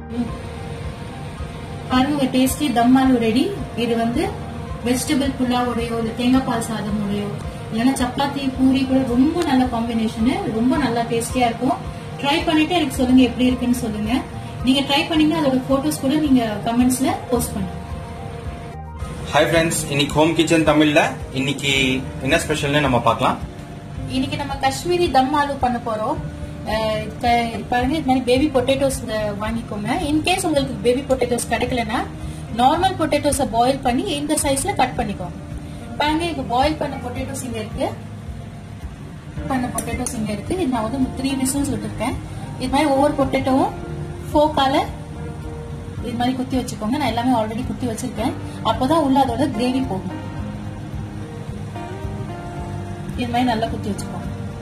பாருங்க டேஸ்டி தம் ஆலு ரெடி இது வந்து வெஜிடபிள் புலாவோடையோ இல்லை தேங்காய் பால் சாதமோடையோ இல்லைன்னா சப்பாத்தி பூரி கூட ரொம்ப நல்ல காம்பினேஷனு ரொம்ப நல்லா டேஸ்டியா இருக்கும் ட்ரை பண்ணிட்டு எனக்கு சொல்லுங்க எப்படி இருக்குன்னு சொல்லுங்க நீங்க ட்ரை பண்ணீங்கன்னா அதோட போட்டோஸ் கூட நீங்க கமெண்ட்ஸ்ல போஸ்ட் பண்ணுங்க ஹாய் ஃப்ரெண்ட்ஸ் இன்னைக்கு ஹோம் கிச்சன் தமிழ்ல இன்னைக்கு என்ன ஸ்பெஷல்னு நம்ம பார்க்கலாம் இன்னைக்கு நம்ம காஷ்மீரி தம் ஆலு பண்ண போறோம் அஹ் இப்ப பாருங்க இது மாதிரி பேபி பொட்டேட்டோஸ் வாங்கிக்கோங்க இன்கேஸ் உங்களுக்கு பேபி பொட்டேட்டோஸ் கிடைக்கலன்னா நார்மல் பொட்டேட்டோஸை பாயில் பண்ணி இந்த சைஸ்ல கட் பண்ணிக்கோங்க பாருங்க இப்போ பாயில் பண்ண பொட்டேட்டோஸ் இங்க இருக்கு பண்ண பொட்டேட்டோஸ் இங்க இருக்கு இது நான் வந்து த்ரீ விசில்ஸ் விட்டுருக்கேன் இது மாதிரி ஒவ்வொரு பொட்டேட்டோவும் ஃபோக்கால இது மாதிரி குத்தி வச்சுக்கோங்க நான் எல்லாமே ஆல்ரெடி குத்தி வச்சிருக்கேன் அப்போதான் உள்ள அதோட கிரேவி போகும் இது மாதிரி நல்லா குத்தி வச்சுக்கோங்க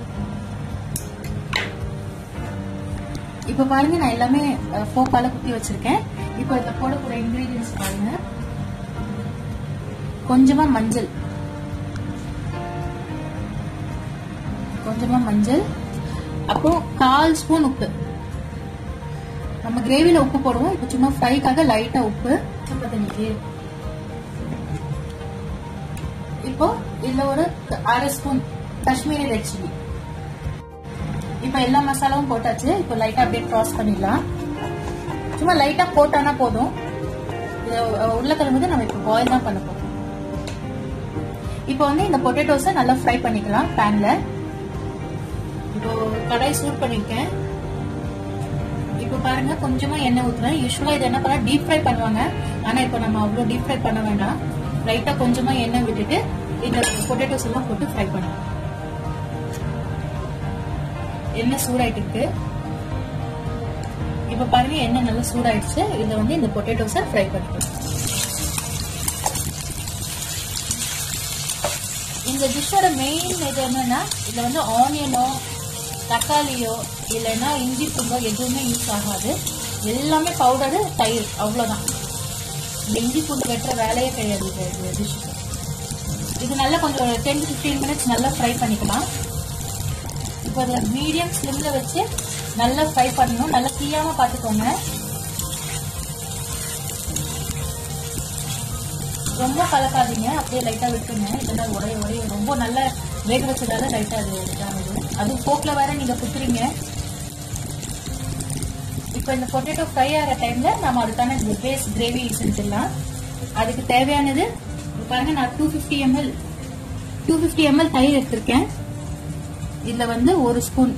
இப்ப பாருங்க நான் எல்லாமே ஃபோக்கால குத்தி வச்சிருக்கேன் இப்போ இதுல போடக்கூடிய இன்கிரீடியன்ஸ் பாருங்க கொஞ்சமா மஞ்சள் கொஞ்சமா மஞ்சள் அப்புறம் கால் ஸ்பூன் உப்பு நம்ம கிரேவில உப்பு போடுவோம் இப்போ சும்மா ஃப்ரைக்காக லைட்டா உப்பு தண்ணிக்கு இப்போ இதுல ஒரு அரை ஸ்பூன் காஷ்மீரி ரெட் சில்லி இப்போ எல்லா மசாலாவும் போட்டாச்சு இப்போ லைட்டா அப்படியே க்ராஸ் பண்ணிடலாம் சும்மா லைட்டா போட்டானா போதும் இது உருளைக்கிழங்கு வந்து நம்ம இப்போ பாயில் தான் பண்ண போறோம் இப்போ வந்து இந்த பொட்டேட்டோஸை நல்லா ஃப்ரை பண்ணிக்கலாம் பேன்ல இப்போ கடாய் சூட் பண்ணிருக்கேன் இப்போ பாருங்க கொஞ்சமா எண்ணெய் ஊத்துறேன் யூஸ்வலா இது என்ன பண்ணா டீப் ஃப்ரை பண்ணுவாங்க ஆனா இப்போ நம்ம அவ்வளவு டீப் ஃப்ரை பண்ண வேண்டாம் லைட்டா கொஞ்சமா எண்ணெய் விட்டுட்டு இந்த பொட்டேட்டோஸ் எல்லாம் போட்டு ஃப்ரை பண்ணுவோம் எண்ணெய் சூடாயிட்டு இருக்கு இப்ப பாருங்க எண்ணெய் நல்லா சூடாயிடுச்சு இதுல வந்து இந்த பொட்டேட்டோஸை ஃப்ரை பண்ணிக்கலாம் இந்த டிஷ்ஷோட மெயின் இது என்னன்னா இதுல வந்து ஆனியனோ தக்காளியோ இல்லைன்னா இஞ்சி பூண்டோ எதுவுமே யூஸ் ஆகாது எல்லாமே பவுடரு தயிர் அவ்வளவுதான் இந்த இஞ்சி பூண்டு வெட்டுற வேலையே கிடையாது இது டிஷ்ஷுக்கு இது நல்லா கொஞ்சம் டென் ஃபிஃப்டீன் மினிட்ஸ் நல்லா ஃப்ரை பண்ணிக்கலாம் இப்போ அதில் மீடியம் ஸ்லிம்ல வச்சு நல்லா ஃப்ரை பண்ணணும் நல்லா தீயாம பார்த்துக்கோங்க ரொம்ப கலக்காதீங்க அப்படியே லைட்டா விட்டுருங்க இல்லைன்னா உடைய உடைய ரொம்ப நல்லா வேக வச்சதால லைட்டா அது இதாகுது அதுவும் போக்கில் வேற நீங்க குத்துறீங்க இப்போ இந்த பொட்டேட்டோ ஃப்ரை ஆகிற டைம்ல நம்ம அதுக்கான பேஸ் கிரேவி செஞ்சிடலாம் அதுக்கு தேவையானது இது பாருங்க நான் two fifty ML two fifty ML தயிர் எடுத்திருக்கேன் இதுல வந்து ஒரு ஸ்பூன்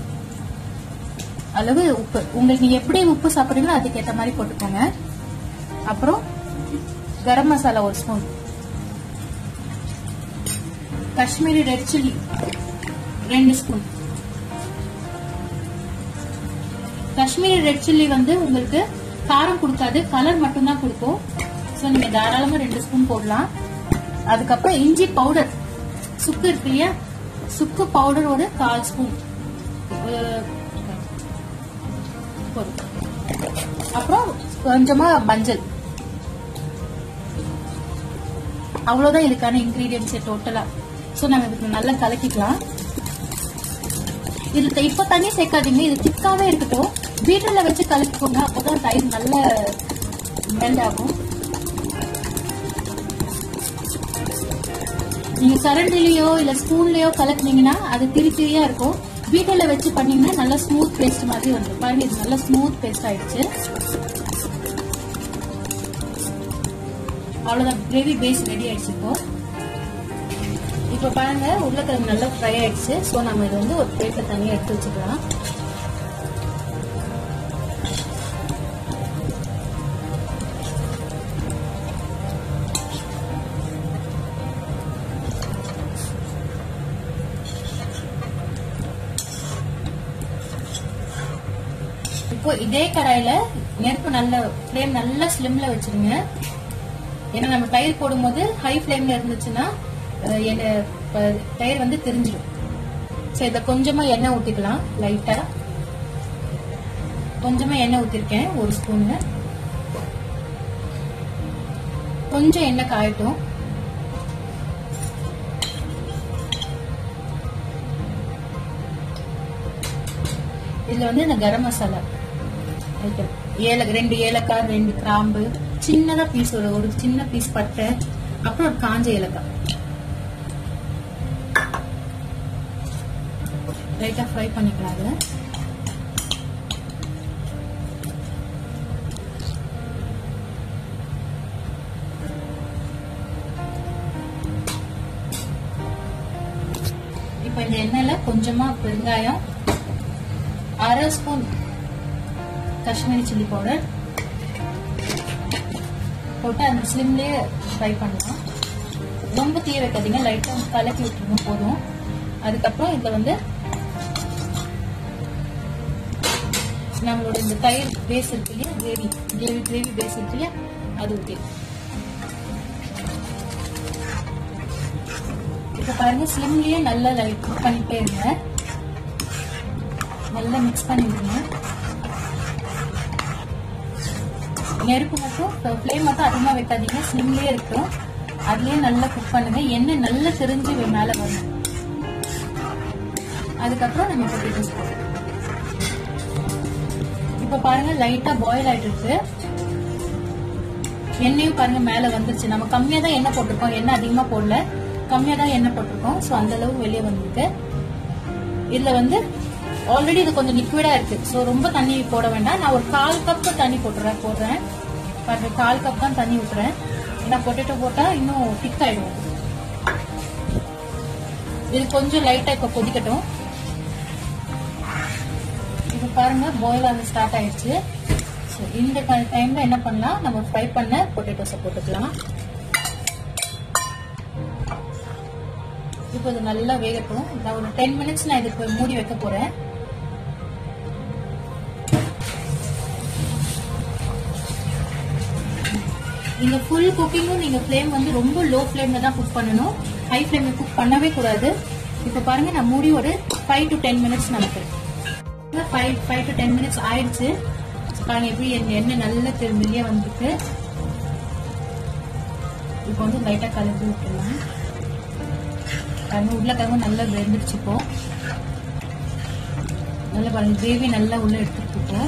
அளவு உப்பு உங்களுக்கு நீங்க எப்படி உப்பு சாப்பிடுறீங்களோ அதுக்கு ஏற்ற மாதிரி போட்டுக்கோங்க அப்புறம் கரம் மசாலா ஒரு ஸ்பூன் காஷ்மீரி ரெட் சில்லி ரெண்டு ஸ்பூன் காஷ்மீரி ரெட் சில்லி வந்து உங்களுக்கு காரம் கொடுக்காது கலர் மட்டும்தான் கொடுக்கும் ஸோ நீங்க தாராளமா ரெண்டு ஸ்பூன் போடலாம் அதுக்கப்புறம் இஞ்சி பவுடர் சுக்கு இருக்கு இல்லையா சுக்கு பவுடர் ஒரு கால் ஸ்பூன் போதும் அப்புறம் கொஞ்சமா மஞ்சள் அவ்வளவுதான் இதுக்கான இன்கிரீடியன்ஸ் டோட்டலா ஸோ நம்ம இதுக்கு நல்லா கலக்கிக்கலாம் இது இப்ப தண்ணி சேர்க்காதீங்க இது திக்காவே இருக்கட்டும் பீட்டர்ல வச்சு கலக்கிக்கோங்க அப்போதான் தயிர் நல்ல மெல்ட் ஆகும் நீங்க சரண்டிலையோ இல்ல ஸ்பூன்லயோ கலக்குனீங்கன்னா அது திருப்பியா இருக்கும் பீட்டர்ல வச்சு பண்ணீங்கன்னா நல்லா ஸ்மூத் பேஸ்ட் மாதிரி வந்துடும் பாருங்க இது நல்லா ஸ்மூத் பேஸ்ட் ஆயிடுச்சு அவ்வளவுதான் கிரேவி பேஸ் ரெடி ஆயிடுச்சு இப்போ இப்போ பாருங்க உருளைக்கிழங்கு நல்லா ஃப்ரை ஆயிடுச்சு ஸோ நம்ம இது வந்து ஒரு பிளேட்ல தனியாக எடுத்து வச்சுக்கலாம் இப்போ இதே கடாயில நெருப்பு நல்ல ஃப்ளேம் நல்லா ஸ்லிம்ல வச்சிருங்க ஏன்னா நம்ம தயிர் போடும்போது ஹை ஃப்ளேம்ல இருந்துச்சுன்னா அஹ், எண்ணெய் ப- தயிர் வந்து தெரிஞ்சிடும் சரி இதை கொஞ்சமா எண்ணெய் ஊத்திக்கலாம் லைட்டா கொஞ்சமா எண்ணெய் ஊத்திருக்கேன் ஒரு ஸ்பூனு கொஞ்சம் எண்ணெய் காயட்டும் இதுல வந்து இந்த கரம் மசாலா ஐட்டம் ஏலக்காய் ரெண்டு ஏலக்காய் ரெண்டு கிராம்பு சின்னதா பீஸ் ஒரு ஒரு சின்ன பீஸ் பட்டை அப்புறம் ஒரு காஞ்ச ஏலக்காய் லைட்டா ஃப்ரை பண்ணிக்கலாம் அதை இப்ப இந்த எண்ணெயில கொஞ்சமா பெருங்காயம் அரை ஸ்பூன் காஷ்மீரி சில்லி பவுடர் போட்டு அந்த ஸ்லிம்லயே ஃப்ரை பண்ணலாம் ரொம்ப தீய வைக்காதீங்க லைட்டா கலக்கி விட்டுருங்க போதும் அதுக்கப்புறம் இதுல வந்து நம்மளோட இந்த தயிர் பேஸ் இருக்கு இல்லையா கிரேவி கிரேவி கிரேவி பேஸ் இருக்கு இல்லையா அது ஊற்றி இப்ப பாருங்க ஸ்லிம்லயே நல்லா லைட் குக் பண்ணிட்டே இருங்க நல்லா மிக்ஸ் பண்ணிடுங்க நெருப்பு மட்டும் ஃப்ளேம் மட்டும் அதிகமா வைக்காதீங்க ஸ்லிம்லயே இருக்கும் அதுலயே நல்லா குக் பண்ணுங்க எண்ணெய் நல்லா தெரிஞ்சு மேல வரும் அதுக்கப்புறம் நம்ம பொட்டேட்டோஸ் போடுறோம் இப்ப பாருங்க லைட்டா பாயில் ஆயிட்டு இருக்கு எண்ணெயும் பாருங்க மேல வந்துருச்சு நம்ம கம்மியா தான் எண்ணெய் போட்டிருக்கோம் எண்ணெய் அதிகமா போடல கம்மியா தான் எண்ணெய் போட்டிருக்கோம் ஸோ அந்த அளவு வெளியே வந்திருக்கு இதுல வந்து ஆல்ரெடி இது கொஞ்சம் லிக்விடா இருக்கு ஸோ ரொம்ப தண்ணி போட வேண்டாம் நான் ஒரு கால் கப் தண்ணி போட்டுறேன் போடுறேன் பாருங்க கால் கப் தான் தண்ணி ஊத்துறேன் ஏன்னா பொட்டேட்டோ போட்டா இன்னும் திக் ஆயிடும் இது கொஞ்சம் லைட்டா இப்ப கொதிக்கட்டும் இப்ப பாருங்க பாயில் ஆக ஸ்டார்ட் ஆயிடுச்சு So, இந்த டைம்ல என்ன பண்ணலாம் நம்ம ஃப்ரை பண்ண பொட்டேட்டோஸை போட்டுக்கலாம் இப்போ இது நல்லா வேகட்டும் நான் ஒரு டென் மினிட்ஸ் நான் இதுக்கு மூடி வைக்க போறேன் இந்த ஃபுல் குக்கிங்கும் நீங்க ஃப்ளேம் வந்து ரொம்ப லோ ஃப்ளேம்ல தான் குக் பண்ணணும் ஹை ஃப்ளேம்ல குக் பண்ணவே கூடாது இப்ப பாருங்க நான் மூடி ஒரு ஃபைவ் டு டென் மினிட்ஸ் நமக்கு five five to ten minutes ஆயிடுச்சு பாருங்க எப்படி என் எண்ணெய் நல்ல திரும்பிலேயே வந்துருக்கு இப்போ வந்து லைட்டா கலந்து விட்டுடலாம் பாருங்க உருளைக்கிழங்கு நல்லா வெந்துடுச்சு இப்போ நல்லா பாருங்க கிரேவி நல்லா உள்ள எடுத்துட்டு இருக்கோம்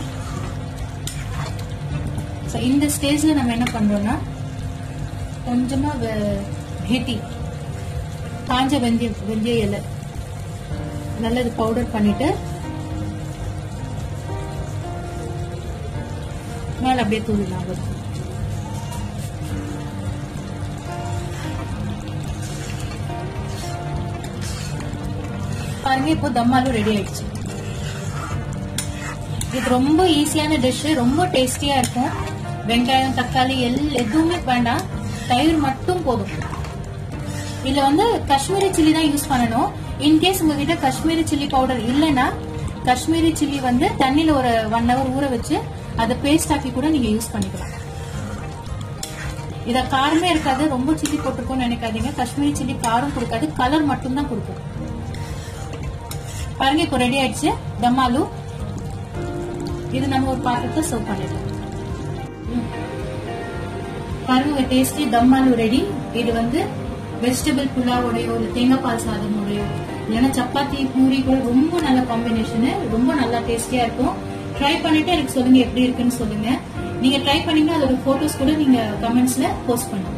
ஸோ இந்த ஸ்டேஜ்ல நம்ம என்ன பண்றோம்னா கொஞ்சமா ஹெட்டி காஞ்ச வெந்தய வெந்தய இலை நல்லா இது பவுடர் பண்ணிட்டு மேல அப்படியே தூவிடலாம் அது பாருங்க இப்போ தம்மாலும் ரெடி ஆயிடுச்சு இது ரொம்ப ஈஸியான டிஷ் ரொம்ப டேஸ்டியா இருக்கும் வெங்காயம் தக்காளி எல் எதுவுமே வேண்டாம் தயிர் மட்டும் போதும் இதுல வந்து காஷ்மீரி சில்லி தான் யூஸ் பண்ணணும் இன்கேஸ் உங்ககிட்ட காஷ்மீரி சில்லி பவுடர் இல்லைன்னா காஷ்மீரி சில்லி வந்து தண்ணியில ஒரு ஒன் ஹவர் ஊற வச்சு அதை பேஸ்ட் ஆக்கி கூட நீங்க யூஸ் பண்ணிக்கலாம் இத காரமே இருக்காது ரொம்ப சில்லி போட்டிருக்கோம்னு நினைக்காதீங்க காஷ்மீரி சில்லி காரம் கொடுக்காது கலர் மட்டும் தான் கொடுக்கும் பாருங்க இப்போ ரெடி ஆயிடுச்சு தம்மாலு இது நம்ம ஒரு பாத்திரத்தை சர்வ் பண்ணிடலாம் ம். பாருங்க டேஸ்டி தம்மாலு ரெடி இது வந்து வெஜிடபிள் புலாவோடையோ இல்ல தேங்காய் பால் சாதமோடையோ இல்லைன்னா சப்பாத்தி பூரி கூட ரொம்ப நல்ல காம்பினேஷனு ரொம்ப நல்லா டேஸ்டியா இருக்கும் ட்ரை பண்ணிட்டு எனக்கு சொல்லுங்க எப்படி இருக்குன்னு சொல்லுங்க நீங்க ட்ரை பண்ணீங்கன்னா அதோட போட்டோஸ் கூட நீங்க கமெண்ட்ஸ்ல போஸ்ட் பண்ணுங்க